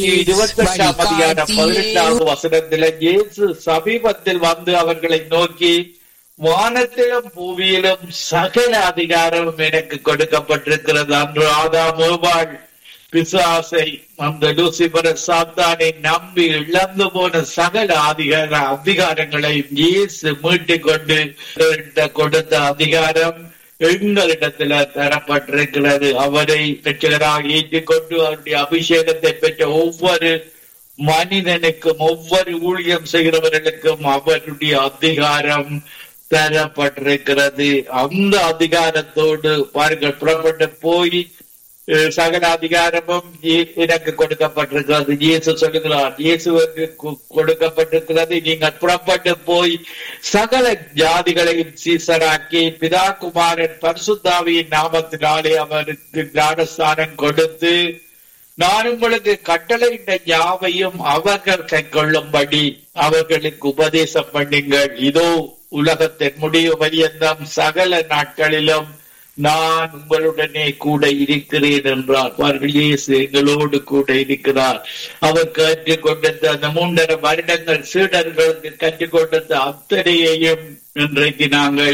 இருபத்தெட்டாம் அதிகாரம் பதினெட்டாவது வசனத்தில இயேசு சமீபத்தில் வந்து அவர்களை நோக்கி வானத்திலும் பூமியிலும் சகல அதிகாரமும் எனக்கு கொடுக்கப்பட்டிருக்கிறது அன்று ஆதாம் ஏவாள் பிசாசை அந்த லூசிபர சாத்தானை நம்பி இழந்து போன சகல அதிகார அதிகாரங்களை இயேசு மீட்டுக் கொண்டு கொடுத்த அதிகாரம் எங்களிடத்துல தரப்பட்டிருக்கிறது அவரை பெற்றவராக ஏற்றுக்கொண்டு அவருடைய அபிஷேகத்தை பெற்ற ஒவ்வொரு மனிதனுக்கும் ஒவ்வொரு ஊழியம் செய்கிறவர்களுக்கும் அவருடைய அதிகாரம் தரப்பட்டிருக்கிறது அந்த அதிகாரத்தோடு பாருங்கள் புறப்பட்டு போய் சகல அதிகாரமும் எனக்கு கொடுக்கப்பட்டிருக்கிறது இயேசு சொல்லுகிறார் இயேசுவுக்கு கொடுக்கப்பட்டிருக்கிறது நீங்கள் புறப்பட்டு போய் சகல ஜாதிகளையும் சீசராக்கி பிதா குமாரன் பரிசுத்தாவியின் நாமத்தினாலே அவருக்கு ஞானஸ்தானம் கொடுத்து நான் உங்களுக்கு கட்டளையிட்ட யாவையும் அவர்கள் கைக்கொள்ளும்படி அவர்களுக்கு உபதேசம் பண்ணுங்கள் இதோ உலகத்தின் முடிவு பரியந்தம் சகல நாட்களிலும் நான் உங்களுடனே கூட இருக்கிறேன் என்றார் பாருங்கள் இயேசு எங்களோடு கூட இருக்கிறார் அவர் கற்றுக் கொடுத்த அந்த மூன்றரை வருடங்கள் சீடர்களுக்கு கற்றுக் கொடுத்த அத்தனையையும் இன்றைக்கு நாங்கள்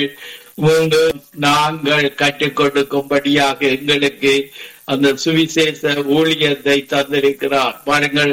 நாங்கள் கற்றுக் கொடுக்கும்படியாக எங்களுக்கு அந்த சுவிசேஷ ஊழியத்தை தந்திருக்கிறார் பாருங்கள்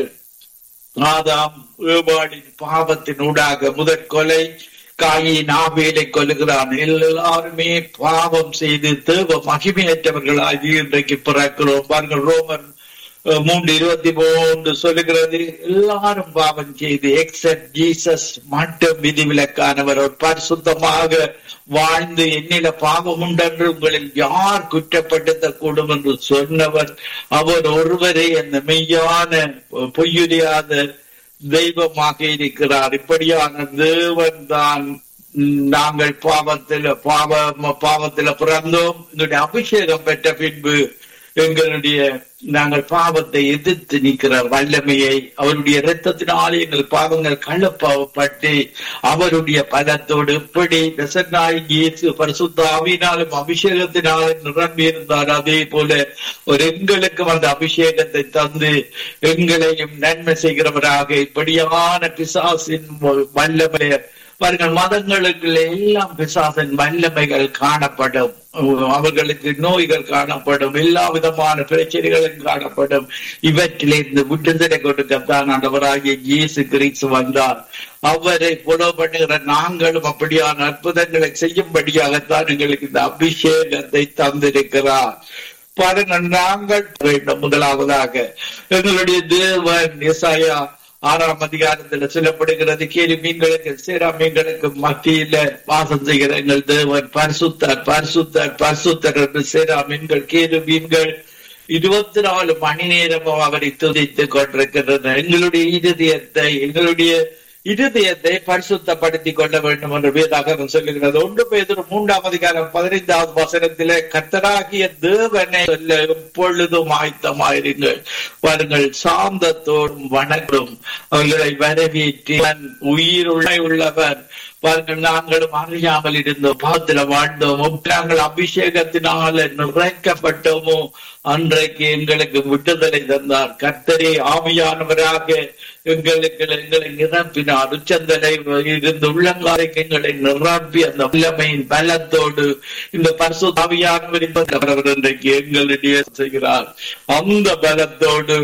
ஆதாம் ஏபாடின் பாவத்தினூடாக முதற் கொலை காயின் ஆவேலை கொல்லுகிறான் எல்லாருமே பாவம் செய்து தேவ மகிமையற்றவர்களாகி இன்றைக்கு பிறக்கிறோம் பாருங்கள் ரோமன் மூன்று இருபத்தி மூன்று சொல்லுகிறது எல்லாரும் பாவம் செய்து எக்ஸப்ட் ஜீசஸ் மட்டும் விதிவிலக்கானவர் ஒரு பரிசுத்தமாக வாழ்ந்து என்னில பாவம் உண்டென்று உங்களில் யார் குற்றப்படுத்த கூடும் என்று சொன்னவர் அவர் ஒருவரே அந்த மெய்யான பொய்யுரியாத தெய்வமாக இருக்கிறார் இப்படியான தேவன் தான் நாங்கள் பாவத்தில் பாவ பாவத்தில் பிறந்தோம் எங்களுடைய அபிஷேகம் பெற்ற பின்பு எங்களுடைய நாங்கள் பாவத்தை எதிர்த்து நிற்கிற வல்லமையை அவருடைய இரத்தத்தினாலே எங்கள் பாவங்கள் கள்ளப்பாவப்பட்டு அவருடைய பலத்தோடு எப்படி பெசன்னாய் இயேசு பரிசுத்தாவினாலும் அபிஷேகத்தினாலும் நிரம்பி இருந்தார் அதே போல ஒரு எங்களுக்கும் அந்த அபிஷேகத்தை தந்து எங்களையும் நன்மை செய்கிறவராக இப்படியான பிசாசின் வல்லமை பாருங்கள் மதங்களுக்கு எல்லாம் பிசாசின் வல்லமைகள் காணப்படும் அவர்களுக்கு நோய்கள் காணப்படும் எல்லா விதமான பிரச்சனைகளும் காணப்படும் இவற்றிலிருந்து விடுதலை கொடுக்கத்தான் ஆண்டவராகிய இயேசு கிறிஸ்து வந்தார் அவரை புலோ பண்ணுகிற நாங்களும் அப்படியான அற்புதங்களை செய்யும்படியாகத்தான் எங்களுக்கு இந்த அபிஷேகத்தை தந்திருக்கிறார் பாருங்கள் நாங்கள் வேண்டும் முதலாவதாக எங்களுடைய தேவன் இசாயா ஆறாம் அதிகாரத்துல சொல்லப்படுகிறது கேலி மீன்களுக்கு சீரா மீன்களுக்கு மத்தியில வாசம் செய்கிற எங்கள் தேவன் பரிசுத்தர் பரிசுத்தர் பரிசுத்தர் என்று சீரா மீன்கள் கேலு மீன்கள் இருபத்தி நாலு மணி நேரமும் அவரை துதித்துக் கொண்டிருக்கின்றன எங்களுடைய இருதயத்தை எங்களுடைய இருதயத்தை பரிசுத்தப்படுத்தி கொள்ள வேண்டும் என்று வேதாகரம் சொல்லுகிறது ஒன்று பேர் மூன்றாம் அதிகாரம் பதினைந்தாவது வசனத்திலே கத்தராகிய தேவனை சொல்ல எப்பொழுதும் ஆயத்தமாயிருங்கள் பாருங்கள் சாந்தத்தோடும் வணக்கம் அவர்களை வரவேற்றி உயிருள்ள உள்ளவர் பாருங்கள் நாங்களும் அறியாமல் இருந்தோம் பாத்திர வாழ்ந்தோம் நாங்கள் அபிஷேகத்தினால நிறைக்கப்பட்டோமோ அன்றைக்கு எங்களுக்கு விடுதலை தந்தார் கர்த்தரே ஆவியானவராக எங்களுக்கு எங்களை நிரப்பினார் உச்சந்தலை இருந்து உள்ளங்காலைக்கு எங்களை நிரப்பி அந்த வல்லமையின் பலத்தோடு இந்த பரிசு ஆவியானவர் அவர் இன்றைக்கு எங்களுடைய செய்கிறார் அந்த பலத்தோடு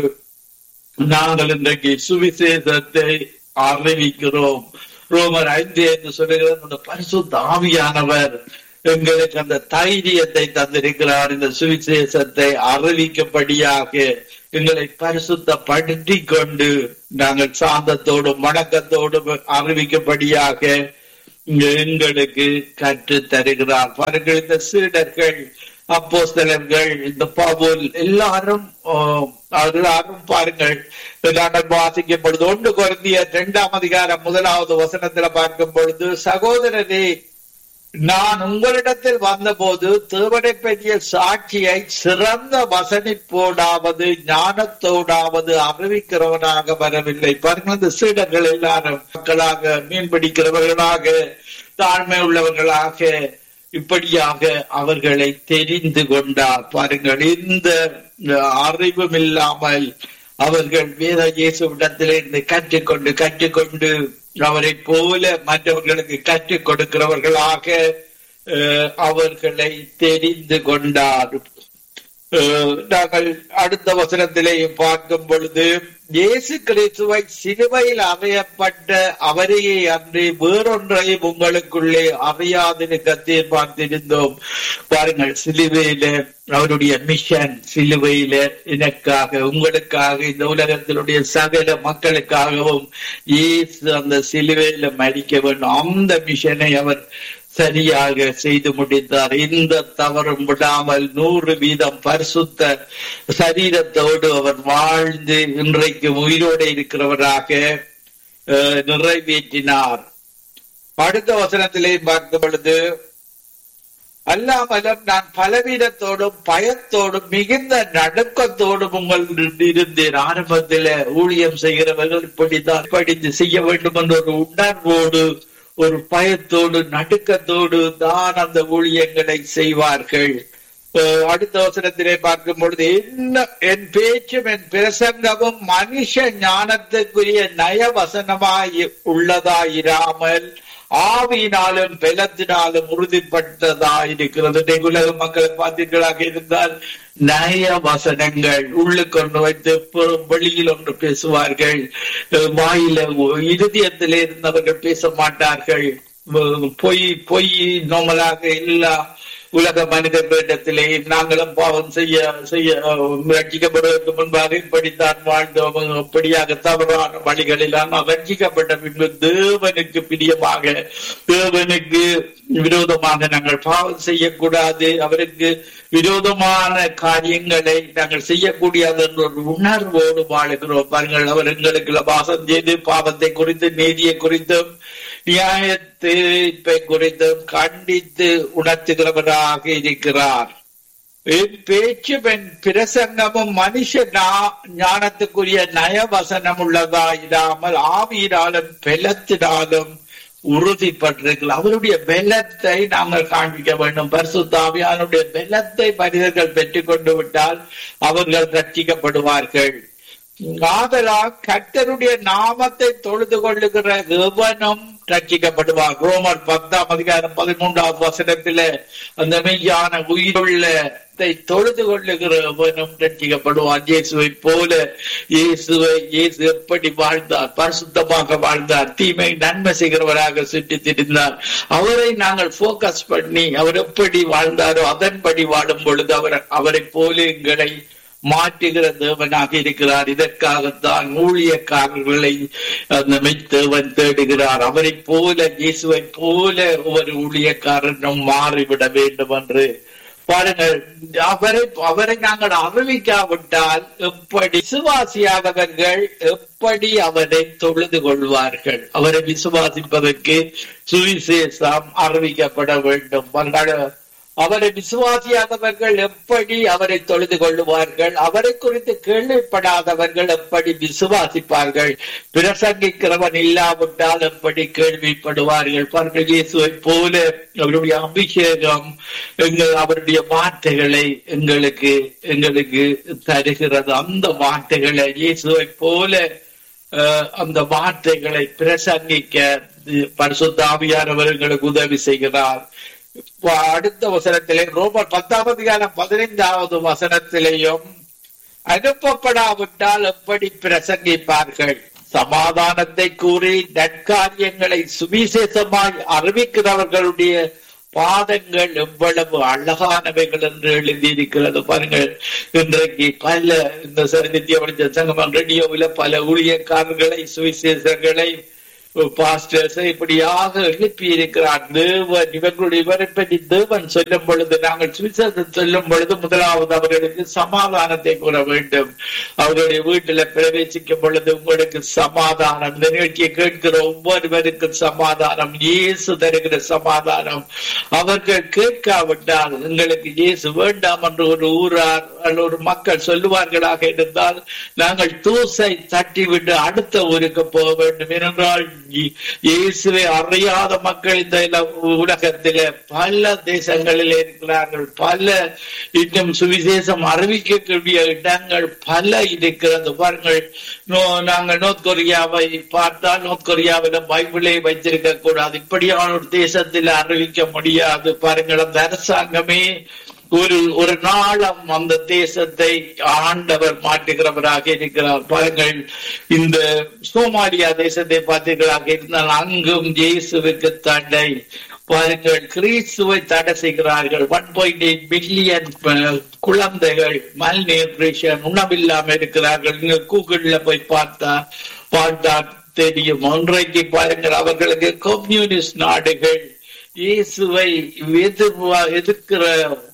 நாங்கள் இன்றைக்கு சுவிசேஷத்தை அறிவிக்கிறோம் ரோமர் ஐந்து என்று சொல்லுகிறது அந்த பரிசுத்த ஆவியானவர் எங்களுக்கு அந்த தைரியத்தை தந்திருக்கிறார் இந்த சுவிசேஷத்தை அறிவிக்கப்படியாக எங்களை பரிசுத்தப்படுத்தி கொண்டு நாங்கள் சாந்தத்தோடும் வணக்கத்தோடும் அறிவிக்கப்படியாக எங்களுக்கு கற்று தருகிறார் பாருங்கள் இந்த சீடர்கள் அப்போஸ்தலர்கள் இந்த பவுல் எல்லாரும் எல்லாரும் பாருங்கள் எல்லாரும் வாசிக்கும் பொழுது ஒன்று குறைந்திய இரண்டாம் அதிகாரம் முதலாவது வசனத்துல பார்க்கும் பொழுது சகோதரரே நான் உங்களிடத்தில் வந்தபோது தேவனை பற்றிய சாட்சியை சிறந்த வசனிப்போடாவது ஞானத்தோடாவது அறிவிக்கிறவனாக வரவில்லை பாருங்கள் இந்த சீடர்கள் எல்லாரும் மக்களாக மீன்பிடிக்கிறவர்களாக தாழ்மை உள்ளவர்களாக இப்படியாக அவர்களை தெரிந்து கொண்டார் பாருங்கள் இந்த அறிவும் இல்லாமல் அவர்கள் வேத இயேசுவிடத்திலிருந்து கற்றுக்கொண்டு கற்றுக்கொண்டு அவரை போல மற்றவர்களுக்கு கற்றுக் கொடுக்கிறவர்களாக அஹ், அவர்களை தெரிந்து கொண்டார் அஹ், நாங்கள் அடுத்த வசனத்திலேயும் பார்க்கும் பொழுது இயேசு கிறிஸ்துவை சிலுவையில் அறையப்பட்ட அவரையே அன்றி வேறொன்றையும் உங்களுக்குள்ளே அறியாதிருக்க தீர்மானித்திருந்தோம் பாருங்கள் சிலுவையில அவருடைய மிஷன் சிலுவையில எனக்காக உங்களுக்காக இந்த உலகத்தினுடைய சகல மக்களுக்காகவும் இயேசு அந்த சிலுவையில மறிக்க வேண்டும் அந்த மிஷனை அவர் சரியாக செய்து முடித்தார் எந்த தவறும் விடாமல் நூறு வீதம் பரிசுத்த சரீரத்தோடு அவர் வாழ்ந்து இன்றைக்கு உயிரோடு இருக்கிறவராக அஹ், நிறைவேற்றினார் அடுத்த வசனத்திலே பார்க்கும் பொழுது அல்லாமலும் நான் பலவீனத்தோடும் பயத்தோடும் மிகுந்த நடுக்கத்தோடும் உங்கள் இருந்தேன் ஆரம்பத்தில ஊழியம் செய்கிறவர்கள் இப்படித்தான் படித்து செய்ய வேண்டும் என்ற ஒரு உணர்வோடு ஒரு பயத்தோடு நடுக்கத்தோடு தான் அந்த ஊழியங்களை செய்வார்கள் அஹ் அடுத்த அவசரத்திலே பார்க்கும் பொழுது என்ன என் பேச்சும் என் பிரசங்கமும் மனுஷ ஞானத்துக்குரிய நயவசனமாய் உள்ளதாயிராமல் ஆவியினாலும் பலத்தினாலும் உறுதிப்பட்டதா இருக்கிறது இன்றைக்கு உலக மக்களை பார்த்தீர்களாக இருந்தால் நய வசனங்கள் உள்ளுக்கு ஒன்று வைத்து புறம் வெளியில் ஒன்று பேசுவார்கள் அஹ் வாயில இருதயத்திலே இருந்தவர்கள் பேச மாட்டார்கள் அஹ் பொய் பொய் நோமலாக எல்லா உலக மனிதர்களிடத்திலே நாங்களும் பாவம் செய்ய செய்ய ரட்சிக்கப்படுவதற்கு முன்பாக இப்படித்தான் வாழ்ந்தோம் இப்படியாக தவறான வழிகளில் ஆனால் ரட்சிக்கப்பட்ட பின்பு தேவனுக்கு பிரியமாக தேவனுக்கு விரோதமாக நாங்கள் பாவம் செய்யக்கூடாது அவருக்கு விரோதமான காரியங்களை நாங்கள் செய்யக்கூடாது என்ற ஒரு உணர்வோடு வாழுகிறோம் பாருங்கள் அவர் எங்களுக்கு வாசம் செய்து பாவத்தை குறித்து நீதியை குறித்தும் நியாய தீர்ப்பை குறித்தும் கண்டித்து உணர்த்துகிறவராக இருக்கிறார் என் பேச்சு என் பிரசங்கமும் மனுஷ ஞா- ஞானத்துக்குரிய நயவசனம் உள்ளதா இல்லாமல் ஆவியினாலும் பெலத்தினாலும் உறுதிப்பட்டிருக்கிறது அவருடைய பெலத்தை நாங்கள் காண்பிக்க வேண்டும் பரிசுத்தாவியானுடைய பெலத்தை மனிதர்கள் பெற்றுக் கொண்டு விட்டால் அவர்கள் ரட்சிக்கப்படுவார்கள் ஆதலால் கர்த்தருடைய நாமத்தை தொழுது கொள்ளுகிற எவனும் ரட்சிக்கப்படுவார் ரோமர் பத்தாம் அதிகாரம் பதிமூன்றாவது வசனத்தில அந்த மெய்யான உயிருள்ளத்தை தொழுது கொள்ளுகிற எவனும் ரட்சிக்கப்படுவான் இயேசுவை போல இயேசுவை இயேசு எப்படி வாழ்ந்தார் பரிசுத்தமாக வாழ்ந்தார் தீமை நன்மை செய்கிறவராக சுற்றி திரிந்தார் அவரை நாங்கள் போக்கஸ் பண்ணி அவர் எப்படி வாழ்ந்தாரோ அதன்படி வாழும் பொழுது அவர் அவரை போல எங்களை மாற்றுகிற தேவனாக இருக்கிறார் இதற்காகத்தான் ஊழியக்காரர்களை அந்த மெய்த்தேவன் தேடுகிறார் அவரை போல இயேசுவை போல ஒரு ஊழியக்காரனும் மாறிவிட வேண்டும் என்று பாருங்கள் அவரை அவரை நாங்கள் அறிவிக்காவிட்டால் எப்படி விசுவாசியாதவர்கள் எப்படி அவரை தொழுது கொள்வார்கள் அவரை விசுவாசிப்பதற்கு சுவிசேஷம் அறிவிக்கப்பட வேண்டும் பாருங்கள், அவரை விசுவாசியாதவர்கள் எப்படி அவரை தொழுது கொள்ளுவார்கள் அவரை குறித்து கேள்விப்படாதவர்கள் எப்படி விசுவாசிப்பார்கள் பிரசங்கிக்கிறவன் இல்லாவிட்டால் எப்படி கேள்விப்படுவார்கள் பாருங்கள் இயேசுவை போல அவருடைய அபிஷேகம் எங்கள் அவருடைய வார்த்தைகளை எங்களுக்கு எங்களுக்கு தருகிறது அந்த வார்த்தைகளை இயேசுவை போல அஹ், அந்த வார்த்தைகளை பிரசங்கிக்க பரிசுத்தாவியானவர்களுக்கு உதவி செய்கிறார் இப்ப அடுத்த வசனத்திலே ரோமர் பத்தாவது அதிகாரம் பதினைந்தாவது வசனத்திலேயும் அனுப்பப்படாவிட்டால் எப்படி பிரசங்கிப்பார்கள் சமாதானத்தை கூறி நற்காரியங்களை சுவிசேஷமாய் அறிவிக்கிறவர்களுடைய பாதங்கள் எவ்வளவு அழகானவைகள் என்று எழுதியிருக்கிறது பாருங்கள் இன்றைக்கு பல இந்த நித்திய வழிச்ச சங்கமம் ரேடியோவில் பல ஊழியக்காரர்களை சுவிசேஷங்களை பாஸ்டர்ஸ் இப்படியாக எழுப்பி இருக்கிறார் தேவன் இவர்களுடைய இவரை பற்றி தேவன் சொல்லும் பொழுது நாங்கள் சுவிசேஷம் சொல்லும் பொழுது முதலாவது அவர்களுக்கு சமாதானத்தை கூற வேண்டும் அவர்களுடைய வீட்டில பிரவேசிக்கும் பொழுது உங்களுக்கு சமாதானம் இந்த நிகழ்ச்சியை கேட்கிற ஒவ்வொருவருக்கும் சமாதானம் இயேசு தருகிற சமாதானம் அவர்கள் கேட்காவிட்டால் எங்களுக்கு இயேசு வேண்டாம் என்று ஒரு ஊரார் அல்லது ஒரு மக்கள் சொல்லுவார்களாக இருந்தால் நாங்கள் தூசை தட்டிவிட்டு அடுத்த ஊருக்கு போக வேண்டும் ஏனென்றால் இ- இயேசுவை அறியாத மக்கள் இந்த இல- உலகத்தில பல தேசங்களில் இருக்கிறார்கள் பல இன்னும் சுவிசேஷம் அறிவிக்கக்கூடிய இடங்கள் பல இருக்கிறது பாருங்கள் நோ- நாங்கள் நோர்த் கொரியாவை பார்த்தால் நோர்த் கொரியாவில பைபிளை வைத்திருக்க கூடாது இப்படியான ஒரு தேசத்தில் அறிவிக்க முடியாது பாருங்கள் அந்த அரசாங்கமே ஒரு ஒரு நாளம் அந்த தேசத்தை ஆண்டவர் மாற்றுகிறவராக இருக்கிறார் பாருங்கள் இந்த சோமாலியா தேசத்தை பார்த்தீர்களாக இருந்தால் அங்கும் இயேசுவுக்கு தடை பாருங்கள் கிறிஸ்துவை தடை செய்கிறார்கள் ஒன் பாயிண்ட் எயிட் பில்லியன் குழந்தைகள் மல் நியூட்ரிஷன் உணவில்லாம இருக்கிறார்கள் நீங்க கூகுள்ல போய் பார்த்தா பார்த்தா தெரியும் ஒன்றைக்கு பாருங்கள் அவர்களுக்கு கம்யூனிஸ்ட் நாடுகள் இயேசுவை எதிர்வா எதிர்க்கிற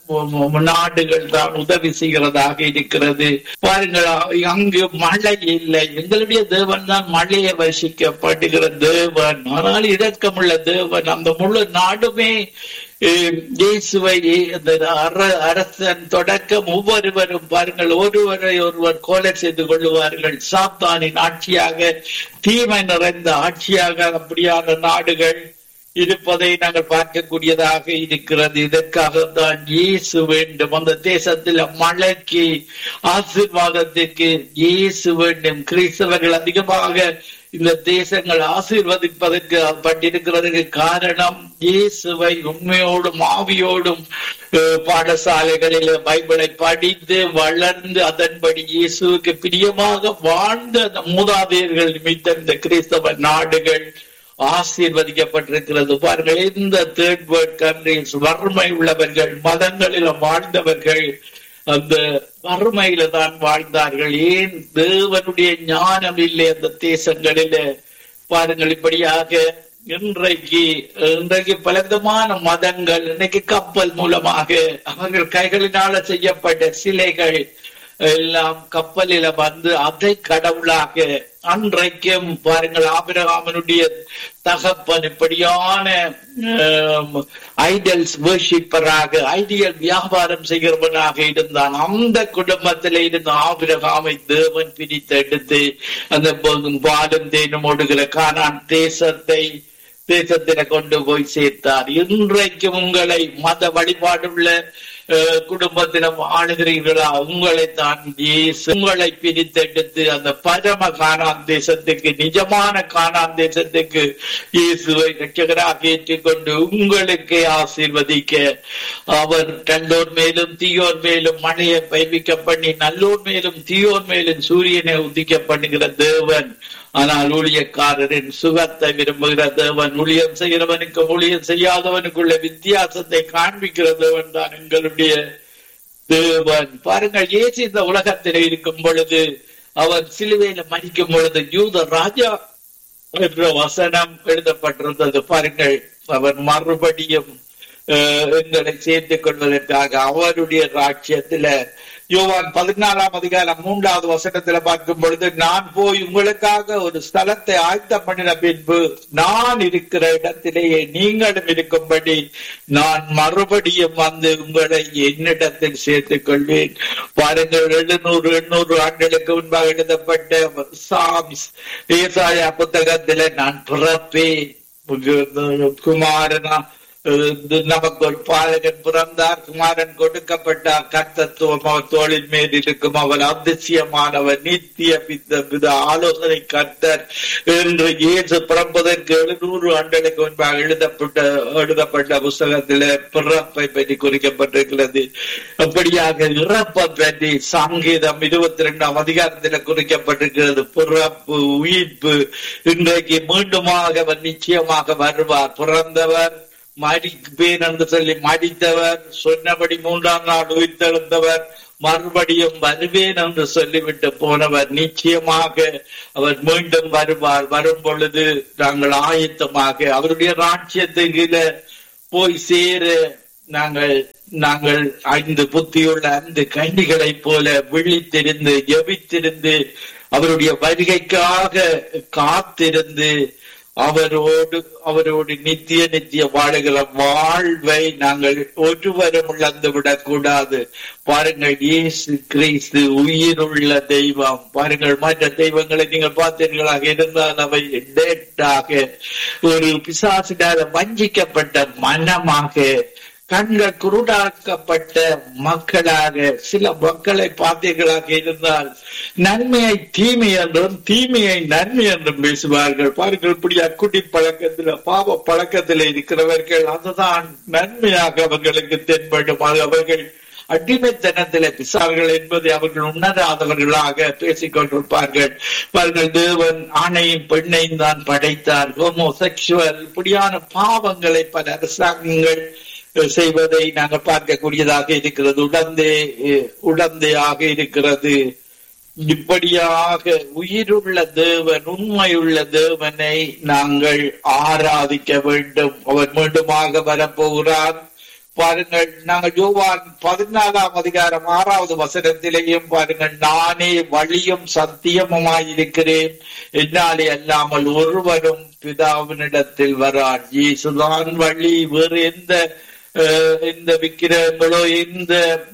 நாடுகள் தான் உதவி செய்கிறதாக இருக்கிறது பாருங்கள் அங்கு மழை இல்லை எங்களுடைய தேவன் தான் மழையை வசிக்கப்படுகிற தேவன் ஆனால் இரக்கமுள்ள தேவன் அந்த முழு நாடுமே அஹ், இயேசுவை அந்த அர- அரசன் தொடக்கம் ஒவ்வொருவரும் பாருங்கள் ஒருவரை ஒருவர் கொலை செய்து கொள்ளுவார்கள் சாத்தானின் ஆட்சியாக தீமை நிறைந்த ஆட்சியாக அப்படியான நாடுகள் இருப்பதை நாங்கள் பார்க்கக்கூடியதாக இருக்கிறது இதற்காக தான் இயேசு வேண்டும் அந்த தேசத்தில் மழைக்கு ஆசீர்வாதத்திற்கு இயேசு வேண்டும் கிறிஸ்தவர்கள் அதிகமாக இந்த தேசங்கள் ஆசீர்வதிப்பதற்கு பட்டிருக்கிறதுக்கு காரணம் இயேசுவை உண்மையோடும் ஆவியோடும் அஹ், பாடசாலைகளில் பைபிளை படித்து வளர்ந்து அதன்படி இயேசுவுக்கு பிரியமாக வாழ்ந்த அந்த மூதாதையர்கள் நிமித்தம் இந்த கிறிஸ்தவ நாடுகள் ஆசீர்வதிக்கப்பட்டிருக்கிறது பாருங்கள் இந்த தேர்ட் வேர்ல்ட் கண்ட்ரிஸ் வறுமை உள்ளவர்கள் மதங்களில் வாழ்ந்தவர்கள் அந்த வறுமையில தான் வாழ்ந்தார்கள் ஏன் தேவனுடைய ஞானம் இல்லை அந்த தேசங்களில பாருங்கள் இப்படியாக இன்றைக்கு இன்றைக்கு பலவிதமான மதங்கள் இன்னைக்கு கப்பல் மூலமாக அவர்கள் கைகளினால செய்யப்பட்ட சிலைகள் எல்லாம் கப்பலில வந்து அதை கடவுளாக அன்றைக்கும் பாருங்கள் ஆபிரகாமனுடைய தகப்பன் இப்படியான ஐடல்ஸ் வேர்ஷிப்பராக ஐடியல் வியாபாரம் செய்கிறவனாக இருந்தான் அந்த குடும்பத்தில இருந்த ஆபிரகாமை தேவன் பிரித்தெடுத்து அந்த பாலும் தேனும் ஓடுகிற கானான் தேசத்தை தேசத்தில கொண்டு போய் சேர்த்தார் இன்றைக்கு உங்களை மத வழிபாடுள்ள அஹ், குடும்பத்திடம் ஆளுகிறீர்களா உங்களை தான் இயேசு உங்களை பிரித்தெடுத்து அந்த பரம கானான் தேசத்துக்கு நிஜமான கானான் தேசத்துக்கு இயேசுவை ரட்சகராக ஏற்றுக்கொண்டு உங்களுக்கே ஆசீர்வதிக்க அவர் நல்லோர் மேலும் தீயோர் மேலும் மழையை பைவிக்க பண்ணி நல்லோர் மேலும் தீயோர் மேலும் சூரியனை உதிக்க பண்ணுகிற தேவன் ஆனால் ஊழியக்காரரின் சுகத்தை விரும்புகிற தேவன் ஊழியம் செய்கிறவனுக்கு ஊழியம் செய்யாதவனுக்குள்ள வித்தியாசத்தை காண்பிக்கிற தேவன் தான் எங்களுடைய தேவன் பாருங்கள் இயேசு இந்த உலகத்தில் இருக்கும் பொழுது அவர் சிலுவையில மறிக்கும் பொழுது யூத ராஜா என்ற வசனம் எழுதப்பட்டிருந்தது பாருங்கள் அவர் மறுபடியும் அஹ், எங்களை சேர்த்துக் கொள்வதற்காக அவருடைய ராஜ்யத்துல யோவான் பதினாலாம் அதிகாரம் மூன்றாவது வசனத்துல பார்க்கும் பொழுது நான் போய் உங்களுக்காக ஒரு ஸ்தலத்தை ஆயத்தம் பண்ணின பின்பு நான் இருக்கிற இடத்திலேயே நீங்களும் இருக்கும்படி நான் மறுபடியும் வந்து உங்களை என்னிடத்தில் சேர்த்துக் கொள்வேன் பாருங்கள் எழுநூறு எண்ணூறு ஆண்டுகளுக்கு முன்பாக எழுதப்பட்ட சாம்ஸ் ஏசாயா புத்தகத்தில நான் பிறப்பேன் குமாரனா அஹ் நமக்கு ஒரு பாலகன் பிறந்தார் குமாரன் கொடுக்கப்பட்டார் கர்த்தத்துவம் அவர் தோளின் மேல் இருக்கும் அவர் அதிசயமானவர் நித்திய பித்த பித ஆலோசனை கர்த்தர் என்று இயேசு பிறப்பதற்கு எழுநூறு ஆண்டுகளுக்கு முன்பாக எழுதப்பட்ட எழுதப்பட்ட புஸ்தகத்தில பிறப்பை பற்றி குறிக்கப்பட்டிருக்கிறது அப்படியாக இறப்பை பற்றி சங்கீதம் இருபத்தி ரெண்டாம் அதிகாரத்தில் குறிக்கப்பட்டிருக்கிறது பிறப்பு உயிர்ப்பு இன்றைக்கு மீண்டுமாக அவர் நிச்சயமாக வருவார் பிறந்தவர் மடிப்பேன் என்று சொல்லி மடித்தவர் சொன்னபடி மூன்றாம் நாள் உயிர்த்தெழுந்தவர் மறுபடியும் வருவேன் என்று சொல்லிவிட்டு போனவர் நிச்சயமாக அவர் மீண்டும் வருவார் வரும் பொழுது நாங்கள் ஆயத்தமாக அவருடைய ராட்சியத்தை கீழே போய் சேர நாங்கள் நாங்கள் ஐந்து புத்தியுள்ள ஐந்து கண்ணிகளைப் போல விழித்திருந்து ஜெபித்திருந்து அவருடைய வருகைக்காக காத்திருந்து அவரோடு அவரோடு நித்திய நித்திய வாழுகிற வாழ்வை நாங்கள் ஒருவரும் இழந்து விடக்கூடாது பாருங்கள் இயேசு கிறிஸ்து உயிருள்ள தெய்வம் பாருங்கள் மற்ற தெய்வங்களை நீங்கள் பார்த்தீர்களாக இருந்தால் அவை டேட்டாக ஒரு பிசாசிடாத வஞ்சிக்கப்பட்ட மனமாக கண்கள் குருடாக்கப்பட்ட மக்களாக சில மக்களை பார்த்தீர்களாக இருந்தால் நன்மையை தீமை என்றும் தீமையை நன்மை என்றும் பேசுவார்கள் பாருங்கள் இப்படி அக்குடி பழக்கத்தில் பாவ பழக்கத்தில் இருக்கிறவர்கள் அதுதான் நன்மையாக அவர்களுக்கு தென்படும் அது அவர்கள் அடிமைத்தனத்திலே பிசார்கள் என்பதை அவர்கள் உணராதவர்களாக பேசிக் கொண்டிருப்பார்கள் அவர்கள் தேவன் ஆணையும் பெண்ணையும் தான் படைத்தார் ஹோமோசெக்சுவல் இப்படியான பாவங்களை பல அரசாங்கங்கள் செய்வதை நாங்கள் பார்க்கக்கூடியதாக இருக்கிறது உடந்தே உடந்தையாக இருக்கிறது இப்படியாக உயிருள்ள தேவன் உண்மையுள்ள தேவனை நாங்கள் ஆராதிக்க வேண்டும் அவர் மீண்டுமாக வரப்போகிறார் பாருங்கள் நாங்கள் யோவான் பதினாலாம் அதிகாரம் ஆறாவது வசனத்திலேயும் பாருங்கள் நானே வழியும் சத்தியமுமாயிருக்கிறேன் என்னாலே அல்லாமல் ஒருவரும் பிதாவினிடத்தில் வரான் இயேசுதான் வழி வேறு எந்த இந்த விக்கிரகங்களோ எந்த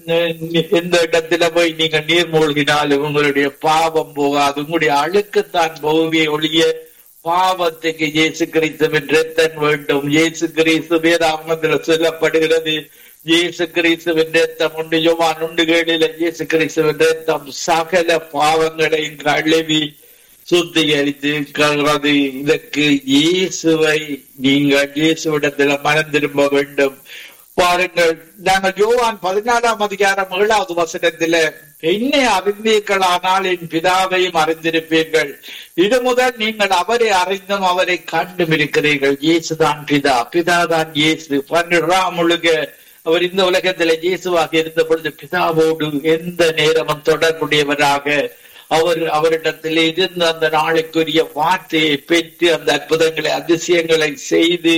எந்த இடத்துல போய் நீங்க நீர் மூழ்கினாலும் உங்களுடைய பாவம் போகாது உங்களுடைய அழுக்குத்தான் போகவே ஒழிய பாவத்துக்கு இயேசு கிறிஸ்துவின் ரத்தம் வேண்டும் இயேசு கிறிஸ்து வேதாமத்தில் சொல்லப்படுகிறது இயேசு கிறிஸ்துவின் ரத்தம் உண்டு யோவான் உண்டுகளில இயேசு கிறிஸ்துவின் ரத்தம் சகல பாவங்களையும் கழுவி சுத்திகரித்து இதற்கு இயேசுவை நீங்கள் இயேசுவிடத்தில் மனம் திரும்ப வேண்டும் பாருங்கள் நாங்கள் யோவான் பதினாலாம் அதிகாரம் ஏழாவது வசனத்தில என்னை அறிந்தீர்களானால் என் பிதாவையும் அறிந்திருப்பீர்கள் இது முதல் நீங்கள் அவரை அறிந்தும் அவரை கண்டும் இருக்கிறீர்கள் இயேசுதான் பிதா பிதாதான் இயேசு பன்னிராம் முழுக அவர் இந்த உலகத்தில இயேசுவாக இருந்த பொழுது பிதாவோடு எந்த நேரமும் தொடர்புடையவராக அவர் அவரிடத்தில் இருந்து அந்த நாளைக்குரிய வார்த்தையை பெற்று அந்த அற்புதங்களை அதிசயங்களை செய்து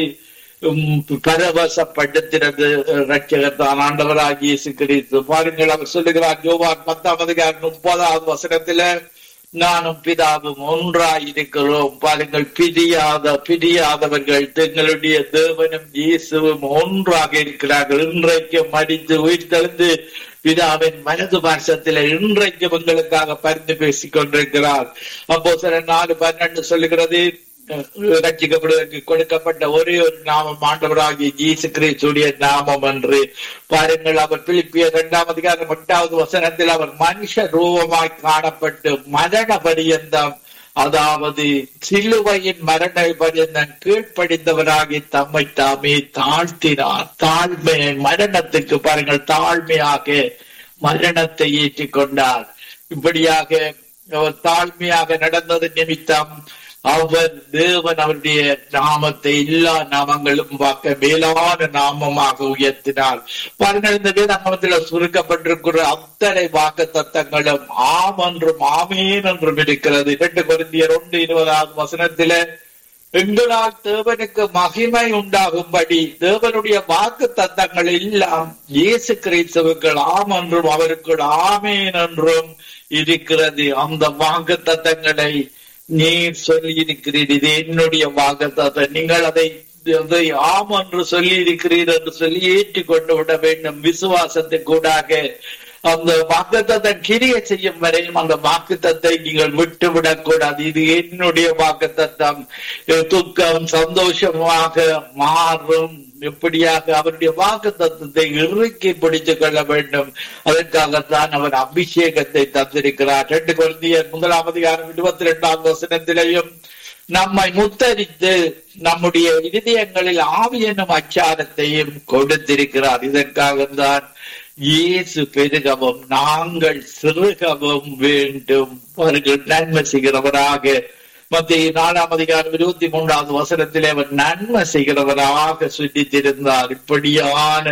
பரவசப்படுத்தினது ரட்சகர் தான் ஆண்டவராக இயேசு கிறிஸ்து பாருங்கள் அவர் சொல்லுகிறார் யோவான் பத்தாம் அதிகாரம் முப்பதாவது வசனத்துல நானும் பிதாவும் ஒன்றாய் இருக்கிறோம் பாருங்கள் பிரியாத பிரியாதவர்கள் தங்களுடைய தேவனும் இயேசுவும் ஒன்றாக இருக்கிறார்கள் இன்றைக்கு மடித்து உயிர் தெளிந்து பிதாவின் மனது பாசத்தில இன்றைக்கு உங்களுக்காக பரிந்து பேசிக் கொண்டிருக்கிறார் அப்போ சில நாலு பன்னெண்டு சொல்லுகிறது ரட்சிக்கப்படுவதற்கு கொடுக்கப்பட்ட ஒரே ஒரு நாமம் ஆண்டவராகிய ஜீசு கிறிஸ்துடைய நாமம் என்று பாருங்கள் அவர் பிலிப்பிய இரண்டாம் அதிகாரம் எட்டாவது வசனத்தில் அவர் மனுஷ ரூபமாய் காணப்பட்டு மரண பரியந்தம் அதாவது சிலுவையின் மரண பரியந்தம் கீழ்ப்படிந்தவராகி தம்மை தாமே தாழ்த்தினார் தாழ்மை மரணத்துக்கு பாருங்கள் தாழ்மையாக மரணத்தை ஏற்றுக்கொண்டார் இப்படியாக அவர் தாழ்மையாக நடந்தது நிமித்தம் அவர் தேவன் அவருடைய நாமத்தை எல்லா நாமங்களும் பார்க்க மேலான நாமமாக உயர்த்தினார் பாருங்கள் இந்த வேதாகமத்தில் சுருக்கப்பட்டிருக்கிற அத்தனை வாக்கு தத்தங்களும் ஆம் என்றும் ஆமேன் என்றும் இருக்கிறது இரண்டு குருந்தியர் ஒன்று இருபதாவது வசனத்தில எங்களால் தேவனுக்கு மகிமை உண்டாகும்படி தேவனுடைய வாக்கு தத்தங்கள் எல்லாம் இயேசு கிறிஸ்துவுக்கள் ஆம் என்றும் அவருக்கு ஆமேன் என்றும் இருக்கிறது அந்த வாக்கு தத்தங்களை நீர் சொல்லி இருக்கிறீர் இது என்னுடைய வாக்குத்தத்தை நீங்கள் அதை அதை ஆம் என்று சொல்லி இருக்கிறீர் என்று சொல்லி ஏற்றுக்கொண்டு விட வேண்டும் விசுவாசத்தை கூடாக அந்த வாக்குத்தத்தை கிரிய செய்யும் வரையும் அந்த வாக்குத்தத்தை நீங்கள் விட்டு விடக்கூடாது இது என்னுடைய வாக்குத்தத்தம் துக்கம் சந்தோஷமாக மாறும் எப்படியாக அவருடைய வாக்கு தத்துவத்தை இறுக்கி பிடித்துக் கொள்ள வேண்டும் அதற்காகத்தான் அவர் அபிஷேகத்தை தந்திருக்கிறார் ரெண்டு குழந்தையர் முதலாம் அதிகாரம் இருபத்தி இரண்டாம் வசனத்திலையும் நம்மை முத்தரித்து நம்முடைய இருதயங்களில் ஆவி என்னும் அச்சாரத்தையும் கொடுத்திருக்கிறார் இதற்காகத்தான் இயேசு பெருகவும் நாங்கள் சிறுகவும் வேண்டும் அவர்கள் நன்மை செய்கிறவராக மத்திய நாலாம் அதிகாரம் இருபத்தி மூன்றாவது வசனத்திலே அவர் நன்மை செய்கிறவராக சுற்றித்திருந்தார் இப்படியான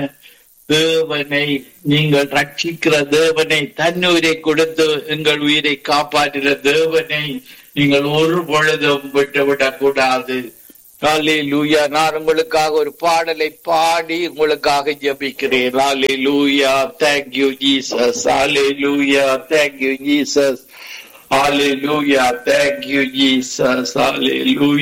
தேவனை நீங்கள் ரட்சிக்கிற தேவனை தன் உயிரை கொடுத்து எங்கள் உயிரை காப்பாற்றுகிற தேவனை நீங்கள் ஒரு பொழுதும் விட்டுவிடக் கூடாது லாலே லூயா நான் உங்களுக்காக ஒரு பாடலை பாடி உங்களுக்காக ஜபிக்கிறேன் லாலே hallelujah thank you Jesus hallelujah thank you Jesus Hallelujah. Thank you, Jesus. Hallelujah.